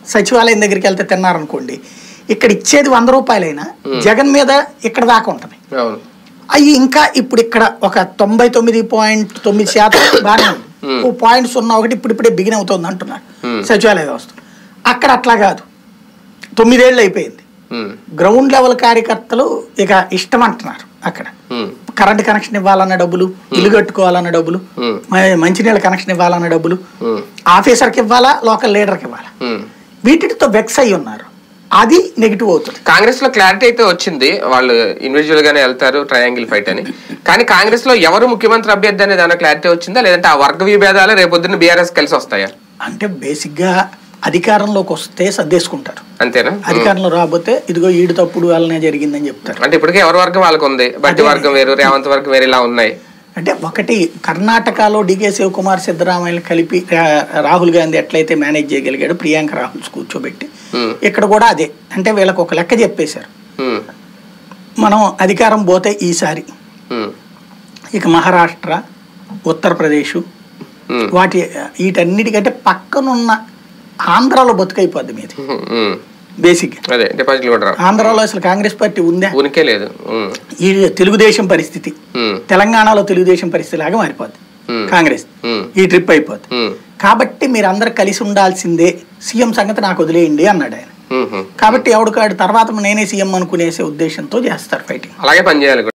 సచివాలయం దగ్గరికి వెళ్తే తిన్నారనుకోండి ఇక్కడ ఇచ్చేది వంద రూపాయలైనా జగన్ మీద ఇక్కడ దాకా ఉంటుంది అవును అవి ఇంకా ఇప్పుడు ఇక్కడ ఒక తొంభై తొమ్మిది పాయింట్ తొమ్మిది శాతం బాగానే ఉంది ఓ పాయింట్ సున్నా ఒకటి ఇప్పుడిప్పుడే బిగిన్ అవుతుంది అంటున్నారు సచివాలయ వ్యవస్థ అక్కడ అట్లా కాదు తొమ్మిదేళ్ళు అయిపోయింది ఉమ్, గ్రౌండ్ లెవెల్ కార్యకర్తలు ఇక ఇష్టం అంటున్నారు అక్కడ ఉమ్, కరెంట్ కనెక్షన్ ఇవ్వాలన్న డబ్బులు ఇల్లు కట్టుకోవాలన్న డబ్బులు ఉమ్, మ- మంచినీళ్ళ కనెక్షన్ ఇవ్వాలన్న డబ్బులు ఉమ్, ఆఫీసర్కి ఇవ్వాలా లోకల్ లీడర్కి ఇవ్వాలా ఉమ్. వీటితో వెక్స్ అయి ఉన్నారు అది నెగిటివ్ అవుతుంది కాంగ్రెస్ లో క్లారిటీ అయితే వచ్చింది వాళ్ళు ఇండివిజువల్ గానే వెళ్తారు ట్రయాంగిల్ ఫైట్ అని కానీ కాంగ్రెస్ లో ఎవరు ముఖ్యమంత్రి అభ్యర్థి అనేది ఏమైనా క్లారిటీ వచ్చిందా లేదంటే ఆ వర్గ విభేదాలు రేపొద్దున బీఆర్ఎస్ కలిసి వస్తాయా అంటే బేసిక్గా అధికారంలోకి వస్తే సర్దేసుకుంటారు అంతేనా అధికారంలో రాబోతే ఇదిగో ఈడు తప్పుడు వల్లనే జరిగిందని చెప్తారు అంటే ఇప్పటికే ఎవరి వర్గం వాళ్ళకు ఉంది బట్టి వర్గం వేరు రేవంత్ వర్గం వేరు ఇలా ఉన్నాయి అంటే ఒకటి కర్ణాటకలో డికే శివకుమార్ సిద్ధరామయ్యని కలిపి రా- రాహుల్ గాంధీ ఎట్లయితే మేనేజ్ చేయగలిగాడు ప్రియాంక రాహుల్స్ కూర్చోబెట్టి ఉమ్, ఇక్కడ కూడా అదే అంటే వీళ్ళకి ఒక లెక్క చెప్పేశారు ఉమ్, మనం అధికారం పోతే ఈసారి ఉమ్, ఇక మహారాష్ట్ర ఉత్తరప్రదేశ్ ఉమ్, వాటి వీటన్నిటికంటే పక్కనున్న ఆంధ్రాలో బతుకైపోద్ది మీది ఉమ్, ఉమ్. బేసిక్ అదే డిపాజిట్లు కూడా రావు ఆంధ్రాలో అసలు కాంగ్రెస్ పార్టీ ఉందా ఉనికే లేదు ఉమ్, ఈ తెలుగుదేశం పరిస్థితి ఉమ్, తెలంగాణలో తెలుగుదేశం పరిస్థితి లాగా మారిపోద్ది ఉమ్, కాంగ్రెస్ ఉమ్, ఈ ట్రిప్ అయిపోద్ది ఉమ్, కాబట్టి మీరు అందరు కలిసి ఉండాల్సిందే సీఎం సంగతి నాకు వదిలేయండి అన్నాడు ఆయన ఉమ్, ఉమ్. కాబట్టి ఎవడు కాడు తర్వాత నేనే సీఎం అనుకునేసే ఉద్దేశంతో చేస్తారు ఫైటింగ్ అలాగే పనిచేయాలి